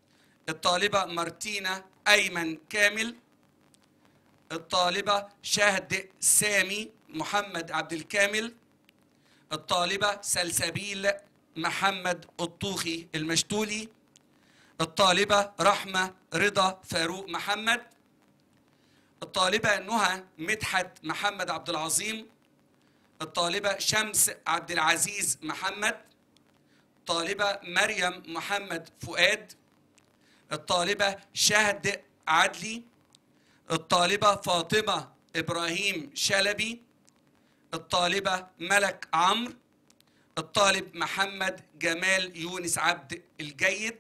الطالبة مارتينا أيمن كامل الطالبة شهد سامي محمد عبد الكامل الطالبة سلسبيل محمد الطوخي المشتولي الطالبة رحمة رضا فاروق محمد الطالبة نهى مدحت محمد عبد العظيم الطالبة شمس عبد العزيز محمد الطالبة مريم محمد فؤاد الطالبة شهد عدلي الطالبة فاطمة إبراهيم شلبي الطالبة ملك عمرو الطالب محمد جمال يونس عبد الجيد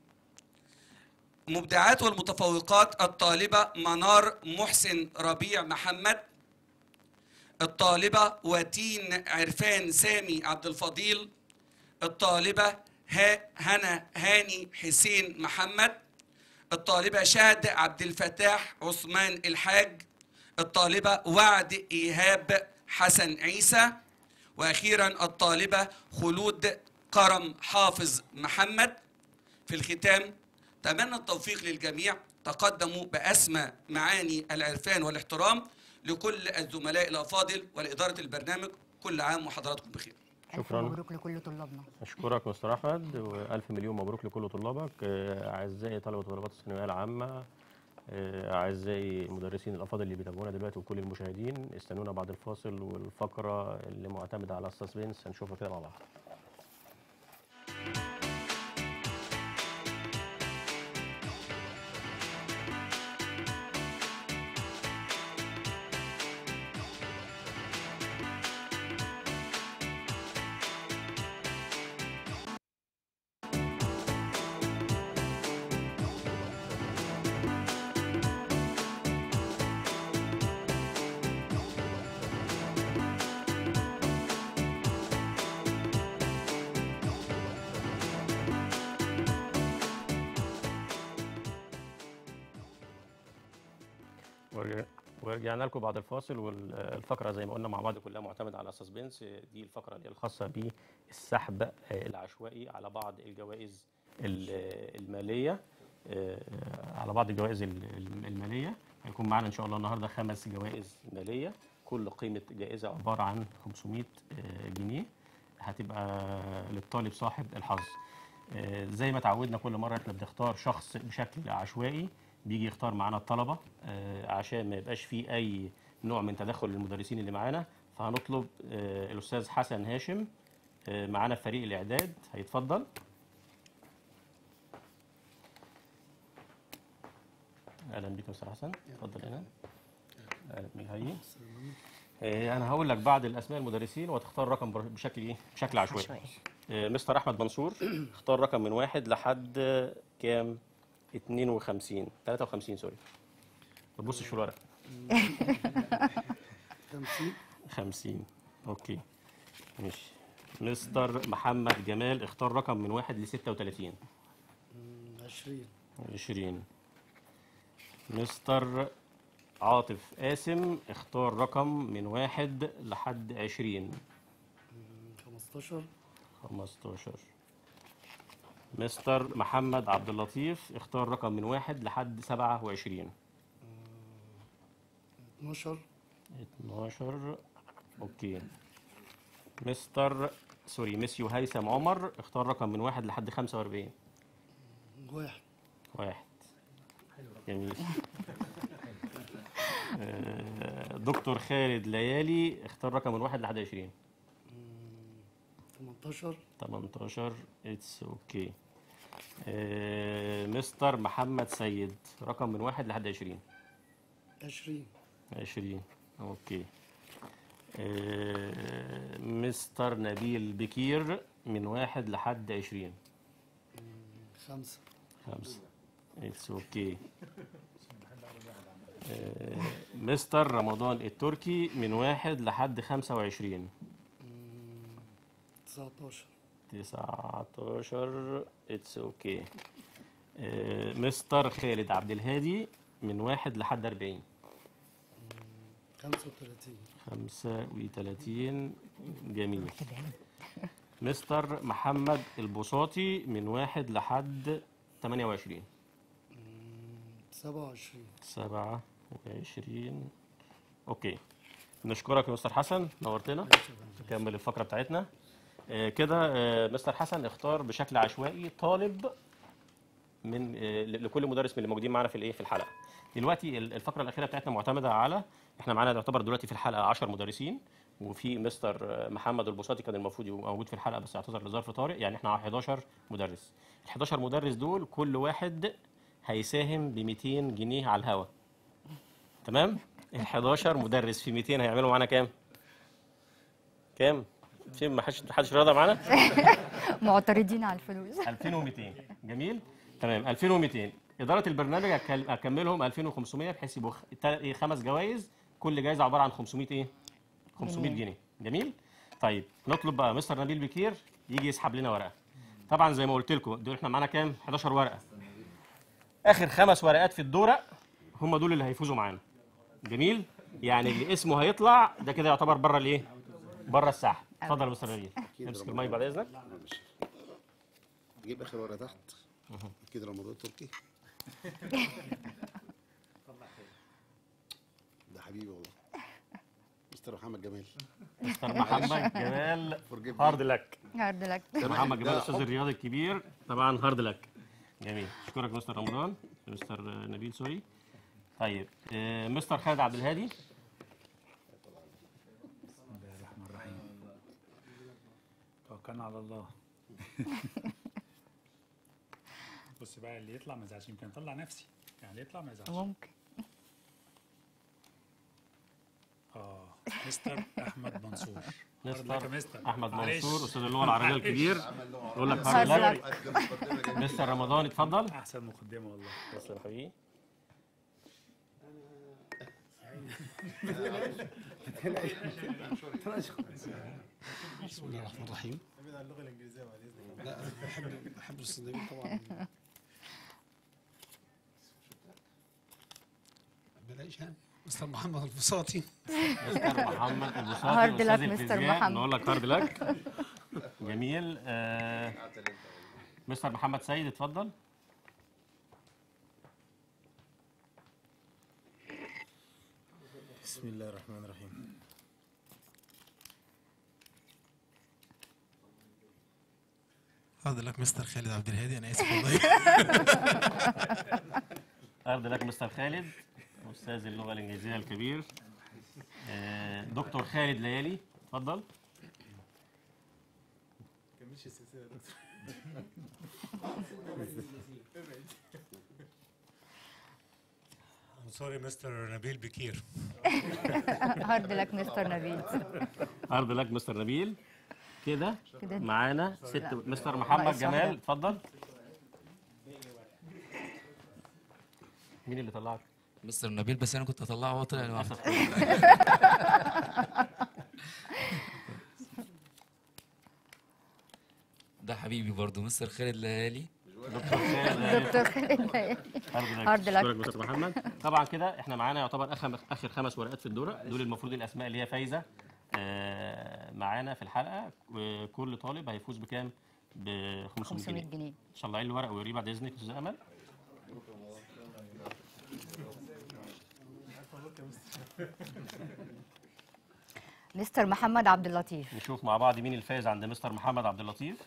مبدعات والمتفوقات الطالبة منار محسن ربيع محمد الطالبة وتين عرفان سامي عبد الفضيل الطالبة ها هنا هاني حسين محمد الطالبة شهد عبد الفتاح عثمان الحاج الطالبة وعد إيهاب حسن عيسى وأخيرا الطالبة خلود كرم حافظ محمد في الختام تمنى التوفيق للجميع تقدموا بأسمى معاني العرفان والاحترام لكل الزملاء الأفاضل ولإدارة البرنامج كل عام وحضراتكم بخير ألف شكراً. مبروك لكل طلابنا أشكرك مستر أحمد وألف مليون مبروك لكل طلابك آه، أعزائي طلبة وطالبات الثانوية العامة آه، أعزائي المدرسين الأفاضل اللي بيتابعونا دلوقتي وكل المشاهدين استنونا بعد الفاصل والفقرة اللي معتمدة على السسبنس هنشوفها كده مع بعض ورجع- ورجعنا لكم بعد الفاصل والفقره زي ما قلنا مع بعض كلها معتمده على سسبنس دي الفقره اللي هي الخاصه بالسحب آه، العشوائي على بعض الجوائز ال- الماليه آه، على بعض الجوائز ال- ال- الماليه هيكون معانا ان شاء الله النهارده خمس جوائز ماليه كل قيمه جائزه عباره عن 500 آه، جنيه هتبقى للطالب صاحب الحظ آه، زي ما تعودنا كل مره احنا بنختار شخص بشكل عشوائي بيجي يختار معانا الطلبه آه، عشان ما يبقاش فيه اي نوع من تدخل المدرسين اللي معانا فهنطلب آه، الاستاذ حسن هاشم آه، معانا في فريق الاعداد هيتفضل اهلا بك يا استاذ حسن اتفضل هنا اهلا بك هاي آه، انا هقول لك بعض الاسماء المدرسين وتختار رقم بر- بشكل ايه بشكل عشوائي عشوائي. آه، مستر احمد منصور اختار رقم من واحد لحد آه، كام 52 53 سوري ما تبصش في الورق 50 50 اوكي ماشي مستر محمد جمال اختار رقم من واحد ل 36 20 20 مستر عاطف قاسم اختار رقم من واحد لحد 20 15 15 مستر محمد عبد اللطيف اختار رقم من واحد لحد 27 12 12 اوكي مستر سوري مسيو هيثم عمر اختار رقم من واحد لحد 45 واحد واحد جميل آه، دكتور خالد ليالي اختار رقم من واحد لحد 20 18 18 اتس اوكي مستر محمد سيد رقم من واحد لحد 20 20 20 اوكي آه، مستر نبيل بكير من واحد لحد 20 5 خمسة اتس اوكي مستر رمضان التركي من واحد لحد 25 19 19 اتس اوكي مستر خالد عبد الهادي من واحد لحد 40 35 35 جميل مستر محمد البساطي من واحد لحد 28 27 27 اوكي نشكرك يا مستر حسن نورتنا نكمل الفقره بتاعتنا آه، كده آه، مستر حسن اختار بشكل عشوائي طالب من آه، ل- لكل مدرس من اللي موجودين معانا في الايه في الحلقه دلوقتي ال- الفقره الاخيره بتاعتنا معتمده على احنا معانا يعتبر دلوقتي في الحلقه 10 مدرسين وفي مستر آه، محمد البساطي كان المفروض يبقى موجود في الحلقه بس اعتذر لظرف طارئ يعني احنا 11 مدرس ال 11 مدرس دول كل واحد هيساهم ب 200 جنيه على الهوا تمام ال 11 مدرس في 200 هيعملوا معانا كام كام في ما حدش حدش راضي معانا معترضين على الفلوس 2200 جميل تمام 2200 اداره البرنامج هكل- هكملهم 2500 بحيث يبقوا خ- تا- إيه، خمس جوائز كل جائزه عباره عن 500 ايه 500 جنيه. جنيه جميل طيب نطلب بقى مستر نبيل بكير يجي يسحب لنا ورقه طبعا زي ما قلت لكم دول احنا معانا كام 11 ورقه اخر خمس ورقات في الدوره هم دول اللي هيفوزوا معانا جميل يعني اللي اسمه هيطلع ده كده يعتبر بره الايه بره الساحه اتفضل يا مستر نبيل امسك المايك بعد اذنك جيب اخر ورقه تحت اكيد رمضان تركي ده حبيبي والله مستر محمد جمال مستر محمد جمال Forgive me. هارد لك هارد لك محمد جمال ده الاستاذ حب. الرياضي الكبير طبعا هارد لك جميل اشكرك مستر رمضان مستر نبيل سوري طيب آه، مستر خالد عبد الهادي بسم الله الرحمن الرحيم توكلنا على الله بص بقى اللي يطلع ما يزعلش يمكن اطلع نفسي يعني اللي يطلع ما يزعلش ممكن اه مستر احمد منصور هارد لك يا مستر احمد معلش. منصور استاذ اللغه العربيه معلش. الكبير يقول لك هارد هارد لك. لك مستر رمضان اتفضل احسن مقدمه والله تسلم يا حبيبي بسم الله الرحمن الرحيم اللغه الانجليزيه بعد اذنك لا أنا بحب بحب الاستاذ نبيل طبعا بلاش يعني مستر محمد البساطي مستر محمد البساطي هارد أستاذ لك مستر الفيزياء، محمد. نقول لك هارد لك جميل آه، مستر محمد سيد اتفضل بسم الله الرحمن الرحيم هارد لك مستر خالد عبد الهادي انا اسف والله هارد لك مستر خالد استاذ اللغه الانجليزيه الكبير آه، دكتور خالد ليالي اتفضل كملش السلسله يا دكتور سوري مستر نبيل بكير هارد لك مستر نبيل هارد لك مستر نبيل كده كده. معانا ست لا. مستر محمد ناقص جمال واحدة. اتفضل مين اللي طلعك؟ مستر نبيل بس انا كنت هطلعه هو طلع لوحده ده حبيبي برضو مستر خالد ليالي دكتور خالد دكتور خالد ليالي. هارد هارد لك لك. شكرا مستر محمد طبعا كده احنا معانا يعتبر اخر اخر خمس ورقات في الدوره دول المفروض الاسماء اللي هي فايزه آه، معانا في الحلقه كل طالب هيفوز بكام؟ ب 500 500 جنيه جنيه طلعي لي الورق ويوريه بعد اذنك يا استاذ امل مستر محمد عبد اللطيف نشوف مع بعض مين الفائز عند مستر محمد عبد اللطيف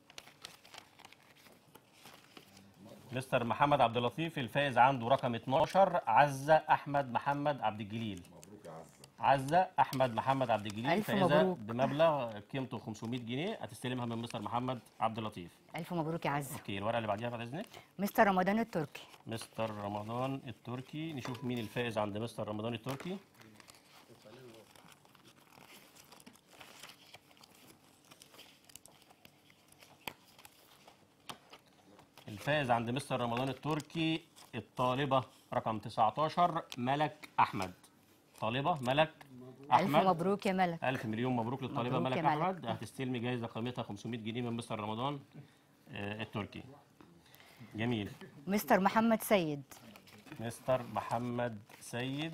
مستر محمد عبد اللطيف الفائز عنده رقم 12 عزة أحمد محمد عبد الجليل عزة أحمد محمد عبد الجليل ألف فائزة مبروك. بمبلغ قيمته 500 جنيه هتستلمها من مستر محمد عبد اللطيف ألف مبروك يا عز اوكي الورقة اللي بعديها بعد إذنك مستر رمضان التركي مستر رمضان التركي نشوف مين الفائز عند مستر رمضان التركي الفائز عند مستر رمضان التركي الطالبة رقم 19 ملك أحمد طالبة ملك ألف أحمد مبروك يا ملك ألف مليون مبروك للطالبة مبروك ملك يا ملك. أحمد هتستلمي جايزة قيمتها 500 جنيه من مستر رمضان آه، التركي جميل مستر محمد سيد مستر محمد سيد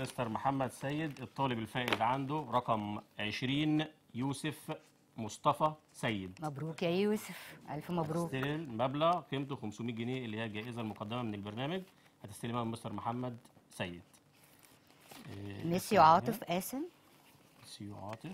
مستر محمد سيد الطالب الفائز عنده رقم 20 يوسف مصطفى سيد مبروك يا يوسف الف مبروك هتستلم مبلغ قيمته 500 جنيه اللي هي الجائزه المقدمه من البرنامج هتستلمها من مستر محمد سيد إيه، ميسيو عاطف قاسم ميسيو عاطف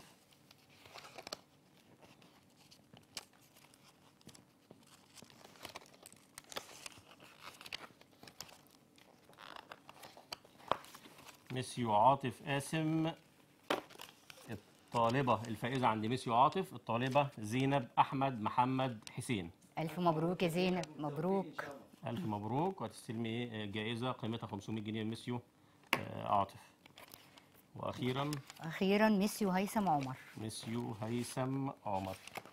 ميسيو عاطف قاسم الطالبة الفائزة عند ميسيو عاطف الطالبة زينب أحمد محمد حسين الف مبروك يا زينب مبروك ألف مبروك وهتستلمي إيه، جائزة قيمتها 500 جنيه من ميسيو آه، عاطف وأخيرا اخيرا ميسيو هيثم عمر ميسيو هيثم عمر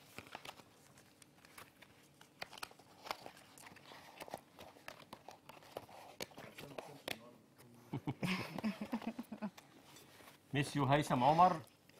ميسيو هيثم عمر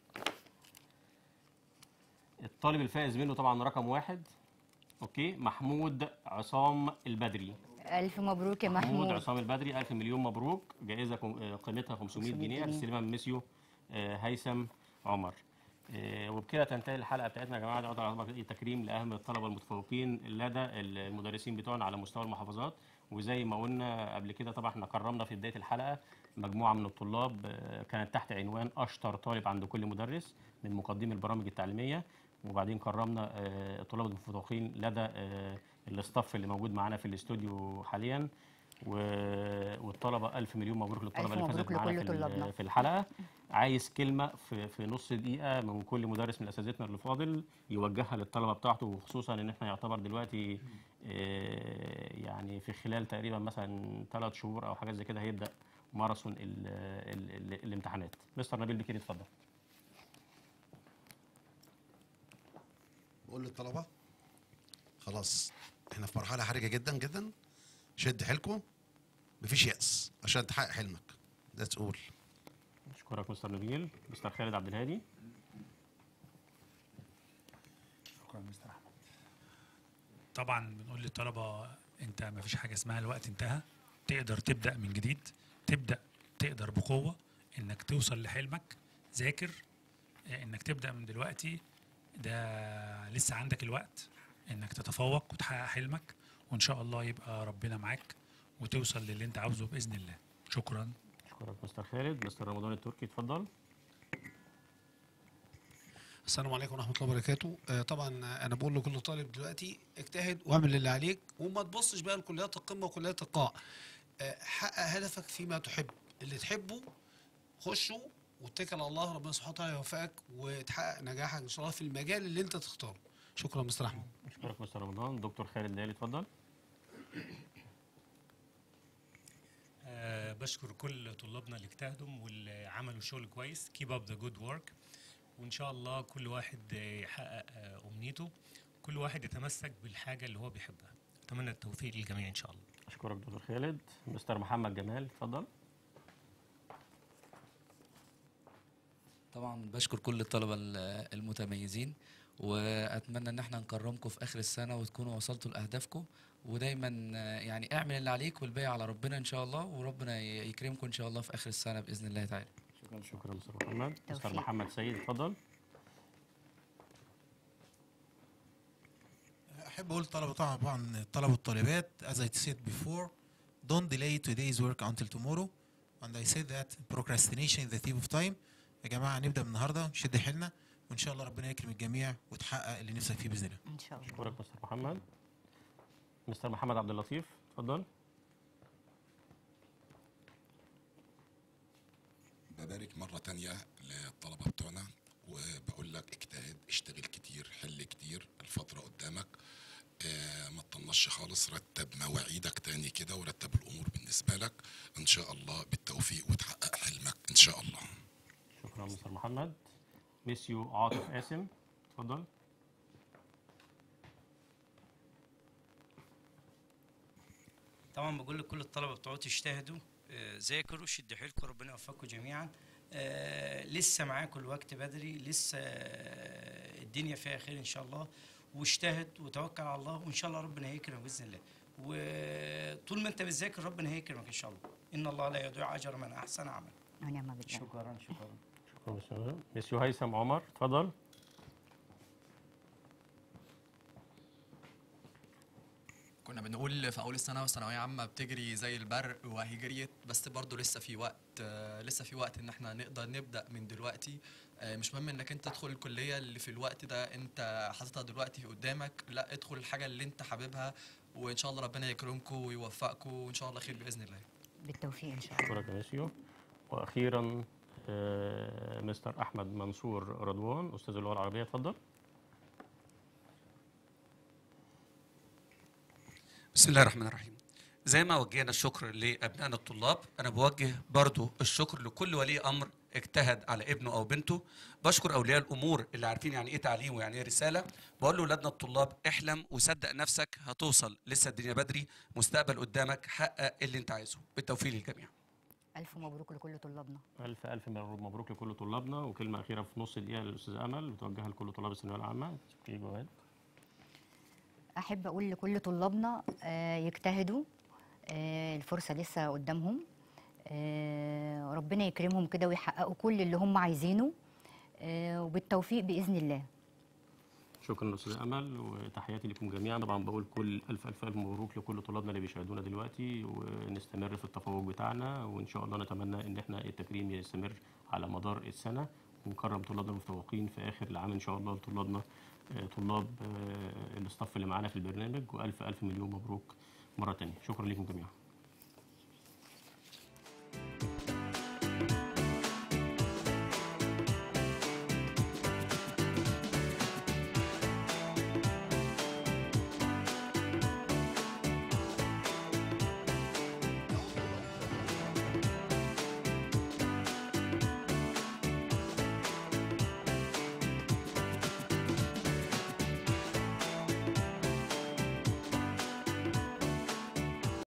الطالب الفائز منه طبعا رقم واحد اوكي محمود عصام البدري الف مبروك يا محمود محمود عصام البدري ألف مليون مبروك جائزة كم- آه، قيمتها 500 500 جنيه جنيه. هتستلمها من ميسيو آه، هيثم عمر آه، وبكده تنتهي الحلقة بتاعتنا يا جماعة ده طبعا تكريم لأهم الطلبة المتفوقين لدى المدرسين بتوعنا على مستوى المحافظات وزي ما قلنا قبل كده طبعا احنا كرمنا في بداية الحلقة مجموعة من الطلاب آه، كانت تحت عنوان أشطر طالب عند كل مدرس من مقدمي البرامج التعليمية وبعدين كرمنا آه، الطلاب المتفوقين لدى آه، الاستاف اللي موجود معانا في الاستوديو حاليا و- والطلبه ألف مليون مبروك للطلبه ألف اللي فازت مبروك معانا لكل في ال- طلابنا. في الحلقه عايز كلمه في في نص دقيقه من كل مدرس من اساتذتنا اللي فاضل يوجهها للطلبه بتاعته وخصوصا ان احنا يعتبر دلوقتي آه، يعني في خلال تقريبا مثلا ثلاث شهور او حاجات زي كده هيبدا ماراثون ال ال ال الامتحانات مستر نبيل بكير اتفضل بقول للطلبه خلاص احنا في مرحله حرجه جدا جدا شد حيلكم مفيش يأس عشان تحقق حلمك ذاتس اول اشكرك مستر نبيل مستر خالد عبد الهادي شكرا مستر احمد طبعا بنقول للطلبه انت ما فيش حاجه اسمها الوقت انتهى تقدر تبدا من جديد تبدا تقدر بقوه انك توصل لحلمك ذاكر آه، انك تبدا من دلوقتي ده لسه عندك الوقت انك تتفوق وتحقق حلمك وان شاء الله يبقى ربنا معاك وتوصل للي انت عاوزه باذن الله شكرا اشكرك مستر خالد مستر رمضان التركي اتفضل السلام عليكم ورحمه الله وبركاته آه، طبعا انا بقول لكل طالب دلوقتي اجتهد واعمل اللي عليك وما تبصش بقى لكليات القمه وكليات القاع آه، حقق هدفك فيما تحب اللي تحبه خشه واتكل على الله ربنا سبحانه وتعالى يوفقك وتحقق نجاحك ان شاء الله في المجال اللي انت تختاره شكرا مستر احمد اشكرك مستر رمضان دكتور خالد ليلي اتفضل آه، بشكر كل طلابنا اللي اجتهدوا واللي عملوا شغل كويس keep up the good work وان شاء الله كل واحد آه، يحقق آه، امنيته كل واحد يتمسك بالحاجه اللي هو بيحبها اتمنى التوفيق للجميع ان شاء الله اشكرك دكتور خالد مستر محمد جمال اتفضل طبعا بشكر كل الطلبة ال- المتميزين واتمنى ان احنا نكرمكم في اخر السنة وتكونوا وصلتوا لاهدافكم ودايما آه، يعني اعمل اللي عليك والباقي على ربنا ان شاء الله وربنا ي- يكرمكم ان شاء الله في اخر السنة باذن الله تعالى شكرا شكرا مستر محمد مستر توفيق. محمد سيد اتفضل احب اقول طلبه طبعا الطلبه والطالبات as I said before don't delay today's work until tomorrow and I said that procrastination is the thief of time يا جماعه نبدا من النهارده نشد حيلنا وان شاء الله ربنا يكرم الجميع وتحقق اللي نفسك فيه باذن الله ان شاء الله اشكرك مستر محمد مستر محمد عبد اللطيف اتفضل ببارك مرة تانية للطلبة بتوعنا وبقول لك اجتهد اشتغل كتير حل كتير الفترة قدامك آه ما تطنش خالص رتب مواعيدك تاني كده ورتب الأمور بالنسبة لك إن شاء الله بالتوفيق وتحقق حلمك إن شاء الله شكرا مستر محمد ميسيو عاطف قاسم اتفضل طبعا بقول لكل الطلبه بتوعتي اجتهدوا آه، ذاكروا شدوا حيلكم ربنا يوفقكم جميعا آه، لسه معاكم الوقت بدري لسه آه، الدنيا فيها خير ان شاء الله واجتهد وتوكل على الله وان شاء الله ربنا هيكرمك باذن الله وطول ما انت بتذاكر ربنا هيكرمك ان شاء الله ان الله لا يضيع اجر من احسن عمل ونعم بالله شكرا شكرا شكرا مسيو- مسيو هيثم عمر اتفضل كنا بنقول في اول السنه وثانويه عامه بتجري زي البرق وهي جريت بس برضه لسه في وقت آه، لسه في وقت ان احنا نقدر نبدا من دلوقتي آه، مش مهم انك انت تدخل الكليه اللي في الوقت ده انت حاططها دلوقتي قدامك لا ادخل الحاجه اللي انت حاببها وان شاء الله ربنا يكرمكم ويوفقكم وان شاء الله خير باذن الله بالتوفيق ان شاء الله شكرا يا مسيو واخيرا آه، مستر احمد منصور رضوان استاذ اللغه العربيه اتفضل بسم الله الرحمن الرحيم زي ما وجهنا الشكر لابنائنا الطلاب انا بوجه برضو الشكر لكل ولي امر اجتهد على ابنه او بنته بشكر اولياء الامور اللي عارفين يعني ايه تعليم ويعني ايه رساله بقول لاولادنا الطلاب احلم وصدق نفسك هتوصل لسه الدنيا بدري مستقبل قدامك حقق اللي انت عايزه بالتوفيق للجميع الف مبروك لكل طلابنا الف الف مبروك لكل طلابنا وكلمه اخيره في نص دقيقه للاستاذ امل بتوجهها لكل طلاب الثانويه العامه في جواد احب اقول لكل طلابنا آه، يجتهدوا آه، الفرصه لسه قدامهم آه، ربنا يكرمهم كده ويحققوا كل اللي هم عايزينه آه، وبالتوفيق باذن الله شكرا استاذ امل وتحياتي لكم جميعا طبعا بقول كل الف الف الف مبروك لكل طلابنا اللي بيشاهدونا دلوقتي ونستمر في التفوق بتاعنا وان شاء الله نتمنى ان احنا التكريم يستمر على مدار السنه ونكرم طلابنا المتفوقين في اخر العام ان شاء الله طلابنا آه، طلاب آه، الاستاف اللي معانا في البرنامج والف الف مليون مبروك مره تانية شكرا لكم جميعا